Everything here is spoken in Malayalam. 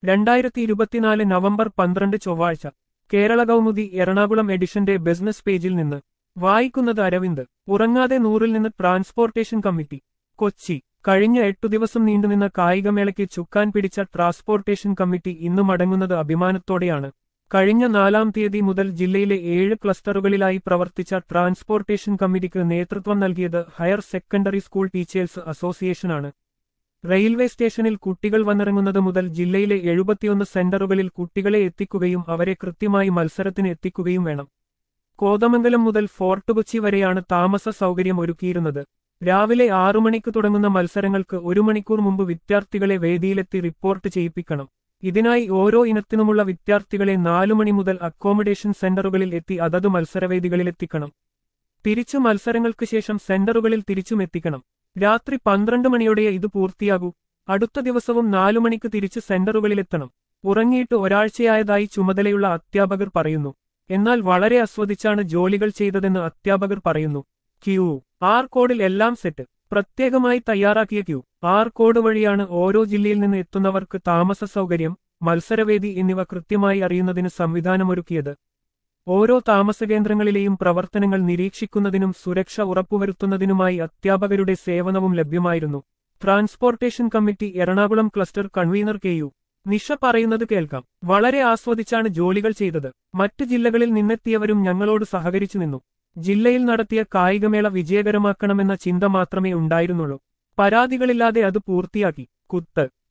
രണ്ടായിരത്തി ഇരുപത്തിനാല് നവംബർ പന്ത്രണ്ട് ചൊവ്വാഴ്ച കേരള കൗമുദി എറണാകുളം എഡിഷന്റെ ബിസിനസ് പേജിൽ നിന്ന് വായിക്കുന്നത് അരവിന്ദ് ഉറങ്ങാതെ നൂറിൽ നിന്ന് ട്രാൻസ്പോർട്ടേഷൻ കമ്മിറ്റി കൊച്ചി കഴിഞ്ഞ എട്ടു ദിവസം നീണ്ടുനിന്ന കായികമേളയ്ക്ക് ചുക്കാൻ പിടിച്ച ട്രാൻസ്പോർട്ടേഷൻ കമ്മിറ്റി ഇന്ന് മടങ്ങുന്നത് അഭിമാനത്തോടെയാണ് കഴിഞ്ഞ നാലാം തീയതി മുതൽ ജില്ലയിലെ ഏഴ് ക്ലസ്റ്ററുകളിലായി പ്രവർത്തിച്ച ട്രാൻസ്പോർട്ടേഷൻ കമ്മിറ്റിക്ക് നേതൃത്വം നൽകിയത് ഹയർ സെക്കൻഡറി സ്കൂൾ ടീച്ചേഴ്സ് അസോസിയേഷനാണ് റെയിൽവേ സ്റ്റേഷനിൽ കുട്ടികൾ വന്നിറങ്ങുന്നത് മുതൽ ജില്ലയിലെ എഴുപത്തിയൊന്ന് സെന്ററുകളിൽ കുട്ടികളെ എത്തിക്കുകയും അവരെ കൃത്യമായി മത്സരത്തിന് എത്തിക്കുകയും വേണം കോതമംഗലം മുതൽ ഫോർട്ട് കൊച്ചി വരെയാണ് താമസ സൗകര്യം ഒരുക്കിയിരുന്നത് രാവിലെ ആറു മണിക്ക് തുടങ്ങുന്ന മത്സരങ്ങൾക്ക് ഒരു മണിക്കൂർ മുമ്പ് വിദ്യാർത്ഥികളെ വേദിയിലെത്തി റിപ്പോർട്ട് ചെയ്യിപ്പിക്കണം ഇതിനായി ഓരോ ഇനത്തിനുമുള്ള വിദ്യാർത്ഥികളെ നാലു മണി മുതൽ അക്കോമഡേഷൻ സെന്ററുകളിൽ എത്തി അതത് മത്സരവേദികളിലെത്തിക്കണം തിരിച്ചു മത്സരങ്ങൾക്ക് ശേഷം സെന്ററുകളിൽ തിരിച്ചും എത്തിക്കണം രാത്രി പന്ത്രണ്ട് മണിയോടെ ഇത് പൂർത്തിയാകൂ അടുത്ത ദിവസവും നാലു മണിക്ക് തിരിച്ച് സെന്ററുകളിലെത്തണം ഉറങ്ങിയിട്ട് ഒരാഴ്ചയായതായി ചുമതലയുള്ള അധ്യാപകർ പറയുന്നു എന്നാൽ വളരെ ആസ്വദിച്ചാണ് ജോലികൾ ചെയ്തതെന്ന് അധ്യാപകർ പറയുന്നു ക്യൂ ആർ കോഡിൽ എല്ലാം സെറ്റ് പ്രത്യേകമായി തയ്യാറാക്കിയ ക്യൂ ആർ കോഡ് വഴിയാണ് ഓരോ ജില്ലയിൽ നിന്ന് എത്തുന്നവർക്ക് താമസ സൗകര്യം മത്സരവേദി എന്നിവ കൃത്യമായി അറിയുന്നതിന് സംവിധാനമൊരുക്കിയത് ഓരോ താമസകേന്ദ്രങ്ങളിലെയും പ്രവർത്തനങ്ങൾ നിരീക്ഷിക്കുന്നതിനും സുരക്ഷ ഉറപ്പുവരുത്തുന്നതിനുമായി അധ്യാപകരുടെ സേവനവും ലഭ്യമായിരുന്നു transportation committee Ernakulam cluster convener K U Nisha പറയുന്നത് കേൾക്കാം വളരെ ആസ്വദിച്ചാണ് ജോലികൾ ചെയ്തത് മറ്റു ജില്ലകളിൽ നിന്നെത്തിയവരും ഞങ്ങളോട് സഹകരിച്ചു നിന്നു ജില്ലയിൽ നടത്തിയ കായികമേള വിജയകരമാക്കണമെന്ന ചിന്ത മാത്രമേ ഉണ്ടായിരുന്നുള്ളൂ പരാതികളില്ലാതെ അത് പൂർത്തിയാക്കി കുത്ത്